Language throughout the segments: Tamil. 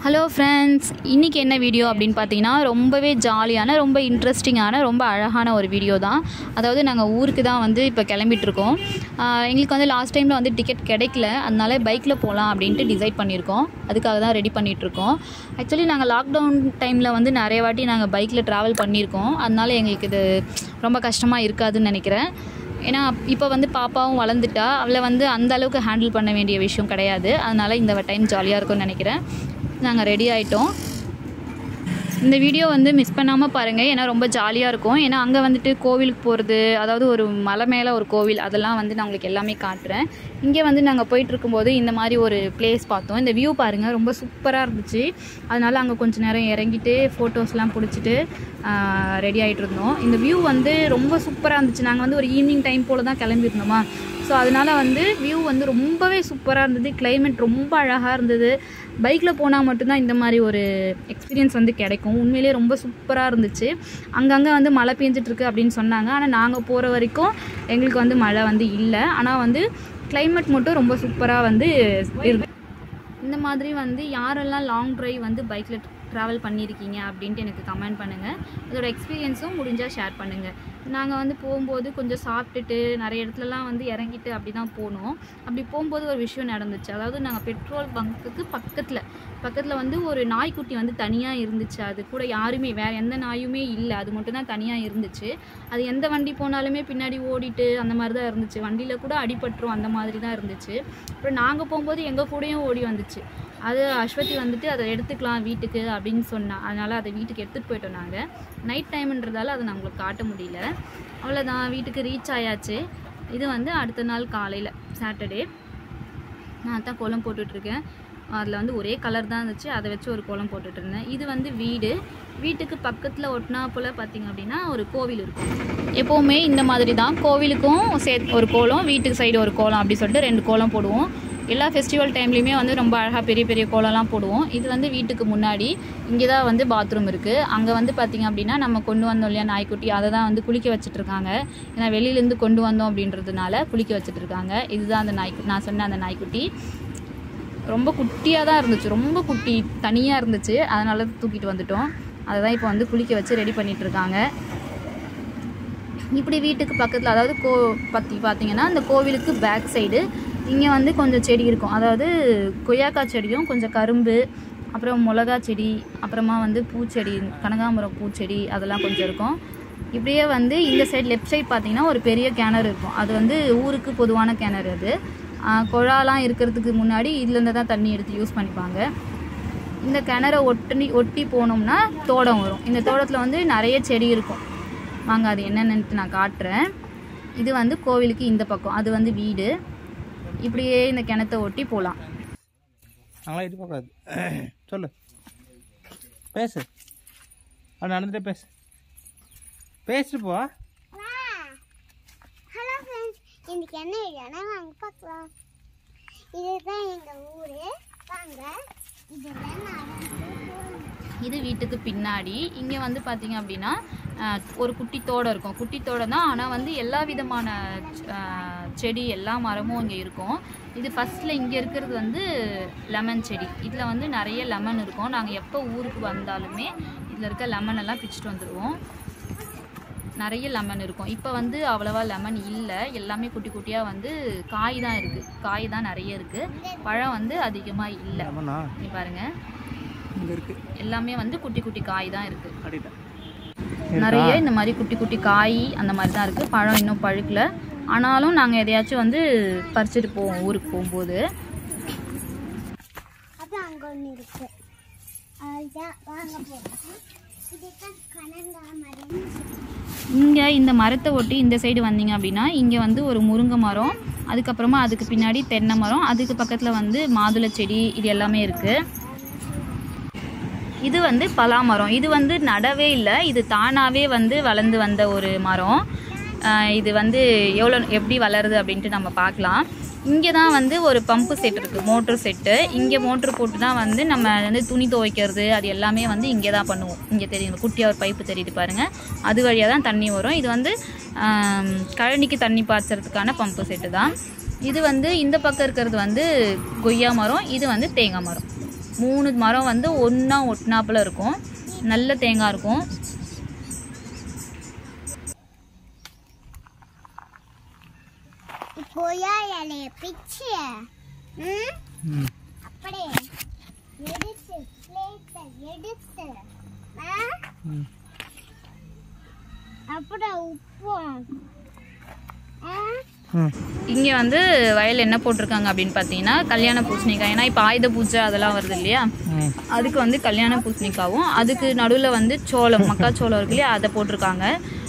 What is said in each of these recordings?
ஹலோ ஃப்ரெண்ட்ஸ் இன்றைக்கி என்ன வீடியோ அப்படின்னு பார்த்தீங்கன்னா ரொம்பவே ஜாலியான ரொம்ப இன்ட்ரெஸ்டிங்கான ரொம்ப அழகான ஒரு வீடியோ தான் அதாவது நாங்கள் ஊருக்கு தான் வந்து இப்போ கிளம்பிட்டுருக்கோம் ஆஹ் எங்களுக்கு வந்து லாஸ்ட் டைமில் வந்து டிக்கெட் கிடைக்கல அதனால பைக்கில் போகலாம் அப்படின்ட்டு டிசைட் பண்ணியிருக்கோம் அதுக்காக தான் ரெடி பண்ணிகிட்ருக்கோம் ஆக்சுவலி நாங்கள் லாக்டவுன் டைமில் வந்து நிறைய வாட்டி நாங்கள் பைக்கில் ட்ராவல் பண்ணியிருக்கோம் அதனால எங்களுக்கு இது ரொம்ப கஷ்டமாக இருக்காதுன்னு நினைக்கிறேன் ஏன்னா இப்போ வந்து பாப்பாவும் வளர்ந்துட்டா அவளை வந்து அந்த அளவுக்கு ஹேண்டில் பண்ண வேண்டிய விஷயம் கிடையாது அதனால் இந்த டைம் ஜாலியாக இருக்கும்னு நினைக்கிறேன் நாங்கள் ரெடி ஆகிட்டோம் இந்த வீடியோ வந்து மிஸ் பண்ணாமல் பாருங்கள் ஏன்னா ரொம்ப ஜாலியாக இருக்கும் ஏன்னா அங்கே வந்துட்டு கோவிலுக்கு போகிறது அதாவது ஒரு மலை மேலே ஒரு கோவில் அதெல்லாம் வந்து நான் உங்களுக்கு எல்லாமே காட்டுறேன் இங்கே வந்து நாங்கள் போயிட்டு இருக்கும்போது இந்த மாதிரி ஒரு பிளேஸ் பார்த்தோம் இந்த வியூ பாருங்கள் ரொம்ப சூப்பராக இருந்துச்சு அதனால் அங்கே கொஞ்ச நேரம் இறங்கிட்டு ஃபோட்டோஸ்லாம் பிடிச்சிட்டு ரெடி ஆகிட்டு இருந்தோம் இந்த வியூ வந்து ரொம்ப சூப்பராக இருந்துச்சு நாங்கள் வந்து ஒரு ஈவினிங் டைம் போல் தான் கிளம்பியிருந்தோமா ஸோ அதனால் வந்து வியூ வந்து ரொம்பவே சூப்பராக இருந்தது கிளைமேட் ரொம்ப அழகாக இருந்தது பைக்கில் போனால் மட்டும்தான் இந்த மாதிரி ஒரு எக்ஸ்பீரியன்ஸ் வந்து கிடைக்கும் உண்மையிலேயே ரொம்ப சூப்பராக இருந்துச்சு அங்கங்கே வந்து மழை பெஞ்சிட்ருக்கு அப்படின்னு சொன்னாங்க ஆனால் நாங்கள் போகிற வரைக்கும் எங்களுக்கு வந்து மழை வந்து இல்லை ஆனால் வந்து கிளைமேட் மட்டும் ரொம்ப சூப்பராக வந்து இருக்கு இந்த மாதிரி வந்து யாரெல்லாம் லாங் ட்ரைவ் வந்து பைக்கில் ட்ராவல் பண்ணியிருக்கீங்க அப்படின்ட்டு எனக்கு கமெண்ட் பண்ணுங்கள் அதோட எக்ஸ்பீரியன்ஸும் முடிஞ்சால் ஷேர் பண்ணுங்கள் நாங்கள் வந்து போகும்போது கொஞ்சம் சாப்பிட்டுட்டு நிறைய இடத்துலலாம் வந்து இறங்கிட்டு அப்படி தான் போனோம் அப்படி போகும்போது ஒரு விஷயம் நடந்துச்சு அதாவது நாங்கள் பெட்ரோல் பங்க்குக்கு பக்கத்தில் பக்கத்தில் வந்து ஒரு நாய்க்குட்டி வந்து தனியாக இருந்துச்சு அது கூட யாருமே வேறு எந்த நாயுமே இல்லை அது மட்டும் தான் தனியாக இருந்துச்சு அது எந்த வண்டி போனாலுமே பின்னாடி ஓடிட்டு அந்த மாதிரி தான் இருந்துச்சு வண்டியில் கூட அடிபட்டுரும் அந்த மாதிரி தான் இருந்துச்சு அப்புறம் நாங்கள் போகும்போது எங்கள் கூடயும் ஓடி வந்துச்சு அது அஸ்வதி வந்துட்டு அதை எடுத்துக்கலாம் வீட்டுக்கு அப்படின்னு சொன்னா அதனால் அதை வீட்டுக்கு எடுத்துகிட்டு போயிட்டோம் நாங்கள் நைட் டைம்ன்றதால அதை நான் உங்களுக்கு காட்ட முடியல அவ்வளோதான் வீட்டுக்கு ரீச் ஆயாச்சு இது வந்து அடுத்த நாள் காலையில் சாட்டர்டே நான் தான் கோலம் போட்டுட்ருக்கேன் அதில் வந்து ஒரே கலர் தான் இருந்துச்சு அதை வச்சு ஒரு கோலம் போட்டுட்டு இருந்தேன் இது வந்து வீடு வீட்டுக்கு பக்கத்தில் ஒட்டினா போல் பார்த்தீங்க அப்படின்னா ஒரு கோவில் இருக்கும் எப்போவுமே இந்த மாதிரி தான் கோவிலுக்கும் சே ஒரு கோலம் வீட்டுக்கு சைடு ஒரு கோலம் அப்படி சொல்லிட்டு ரெண்டு கோலம் போடுவோம் எல்லா ஃபெஸ்டிவல் டைம்லேயுமே வந்து ரொம்ப அழகாக பெரிய பெரிய கோலம்லாம் போடுவோம் இது வந்து வீட்டுக்கு முன்னாடி இங்கே தான் வந்து பாத்ரூம் இருக்குது அங்கே வந்து பார்த்திங்க அப்படின்னா நம்ம கொண்டு வந்தோம் இல்லையா நாய்க்குட்டி அதை தான் வந்து குளிக்க வச்சுட்டு இருக்காங்க ஏன்னா வெளியிலேருந்து கொண்டு வந்தோம் அப்படின்றதுனால குளிக்க வச்சுட்டு இருக்காங்க இதுதான் அந்த நாய்க்கு நான் சொன்ன அந்த நாய்க்குட்டி ரொம்ப குட்டியாக தான் இருந்துச்சு ரொம்ப குட்டி தனியாக இருந்துச்சு அதனால தூக்கிட்டு வந்துட்டோம் அதை தான் இப்போ வந்து குளிக்க வச்சு ரெடி பண்ணிட்டு இருக்காங்க இப்படி வீட்டுக்கு பக்கத்தில் அதாவது கோ பற்றி பார்த்தீங்கன்னா இந்த கோவிலுக்கு பேக் சைடு இங்கே வந்து கொஞ்சம் செடி இருக்கும் அதாவது கொய்யாக்காய் செடியும் கொஞ்சம் கரும்பு அப்புறம் மிளகா செடி அப்புறமா வந்து பூச்செடி கனகாம்பரம் பூச்செடி அதெல்லாம் கொஞ்சம் இருக்கும் இப்படியே வந்து இந்த சைடு லெஃப்ட் சைடு பார்த்தீங்கன்னா ஒரு பெரிய கிணறு இருக்கும் அது வந்து ஊருக்கு பொதுவான கிணறு அது ஆஹ் குழாலாம் இருக்கிறதுக்கு முன்னாடி இதுலேருந்து தான் தண்ணி எடுத்து யூஸ் பண்ணிப்பாங்க இந்த கிணறை ஒட்டி ஒட்டி போனோம்னா தோட்டம் வரும் இந்த தோட்டத்தில் வந்து நிறைய செடி இருக்கும் வாங்க அது என்னென்னு நான் காட்டுறேன் இது வந்து கோவிலுக்கு இந்த பக்கம் அது வந்து வீடு இப்படியே இந்த கிணத்தை ஒட்டி போகலாம் நாங்களாம் எட்டி பார்க்காது சொல்லு பேசு அது நடந்துட்டே பேசு பேசிட்டு போ ஹலோ ஃப்ரெண்ட்ஸ் இன்னைக்கு என்ன வீடியோனா வாங்க பார்க்கலாம் இதுதான் எங்கள் ஊர் வாங்க இதெல்லாம் நடந்து போகணும். இது வீட்டுக்கு பின்னாடி இங்கே வந்து பார்த்தீங்க அப்படின்னா ஆஹ், ஒரு குட்டி தோட்டம் இருக்கும் குட்டி தோட்டம் தான் ஆனால் வந்து எல்லா விதமான ஆஹ், செடி எல்லா மரமும் இங்கே இருக்கும் இது ஃபஸ்ட்டில் இங்கே இருக்கிறது வந்து லெமன் செடி இதில் வந்து நிறைய லெமன் இருக்கும் நாங்கள் எப்போ ஊருக்கு வந்தாலுமே இதில் இருக்க லெமன் எல்லாம் பிச்சுட்டு வந்துடுவோம் நிறைய லெமன் இருக்கும் இப்போ வந்து அவ்வளவா லெமன் இல்லை எல்லாமே குட்டி குட்டியாக வந்து காய் தான் இருக்குது காய் தான் நிறைய இருக்குது பழம் வந்து அதிகமாக இல்லை ஆமாண்ணா இங்க பாருங்க இங்கே இருக்கு எல்லாமே வந்து குட்டி குட்டி காய் தான் இருக்குது அடிட்டேன் நிறைய இந்த மாதிரி குட்டி குட்டி காய் அந்த மாதிரி தான் இருக்குது பழம் இன்னும் பழுக்கல ஆனாலும் நாங்கள் எதையாச்சும் வந்து பறிச்சுட்டு போவோம் ஊருக்கு போகும்போது அப்புறம் அங்கே ஒன்று இருக்கு அதுதான் வாங்க போகலாம் இதுதான் கனங்கா மரம் இங்கே இந்த மரத்தை ஒட்டி இந்த சைடு வந்தீங்க அப்படின்னா இங்கே வந்து ஒரு முருங்கை மரம் அதுக்கப்புறமா அதுக்கு பின்னாடி தென்னை மரம் அதுக்கு பக்கத்தில் வந்து மாதுளை செடி இது எல்லாமே இருக்குது இது வந்து பலாமரம் இது வந்து நடவே இல்லை இது தானாகவே வந்து வளர்ந்து வந்த ஒரு மரம் ஆஹ் இது வந்து எவ்வளோ எப்படி வளருது அப்படின்ட்டு நம்ம பார்க்கலாம் இங்கே தான் வந்து ஒரு பம்பு செட் இருக்குது மோட்ரு செட்டு இங்கே மோட்ரு போட்டு தான் வந்து நம்ம வந்து துணி துவைக்கிறது அது எல்லாமே வந்து இங்கே தான் பண்ணுவோம் இங்கே தெரியும் குட்டியாக ஒரு பைப்பு தெரியுது பாருங்கள் அது வழியாக தான் தண்ணி வரும் இது வந்து ஆம், கழனிக்கு தண்ணி பாய்ச்சறதுக்கான பம்பு செட்டு தான் இது வந்து இந்த பக்கம் இருக்கிறது வந்து கொய்யா மரம் இது வந்து தேங்காய் மரம் மூணு மரம் வந்து ஒன்றா ஒட்டினாப்புல இருக்கும் நல்ல தேங்காய் இருக்கும் கொய்யா இலைய பிச்சு ம் ம் அப்படியே எடுத்து பிளேட்டை எடுத்து ஆ? ம் அப்புறம் உப்பும் ஆ? ம் இங்கே வந்து வயல் என்ன போட்டிருக்காங்க அப்படின்னு பார்த்தீங்கன்னா கல்யாண பூசணிக்காய் ஏன்னா இப்போ ஆயுத பூஜை அதெல்லாம் வருது இல்லையா ம் அதுக்கு வந்து கல்யாண பூசணிக்காவும் அதுக்கு நடுவில் வந்து சோளம் மக்காச்சோளம் இருக்கு இல்லையா அதை போட்டிருக்காங்க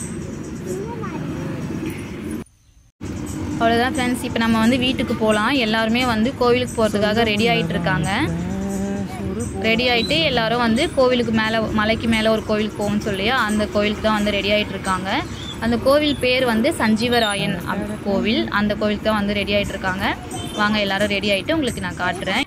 அவ்வளோதான் ஃப்ரெண்ட்ஸ் இப்போ நம்ம வந்து வீட்டுக்கு போகலாம் எல்லாருமே வந்து கோவிலுக்கு போகிறதுக்காக ரெடி ஆகிட்டு இருக்காங்க ரெடி ஆகிட்டு எல்லாரும் வந்து கோவிலுக்கு மேலே மலைக்கு மேலே ஒரு கோவிலுக்கு போகணும்னு சொல்லியா அந்த கோவிலுக்கு தான் வந்து ரெடி ஆகிட்டு இருக்காங்க அந்த கோவில் பேர் வந்து சஞ்சீவராயன் அப் கோவில் அந்த கோவிலுக்கு தான் வந்து ரெடி ஆகிட்டு இருக்காங்க வாங்க எல்லாரும் ரெடி ஆகிட்டு உங்களுக்கு நான் காட்டுறேன்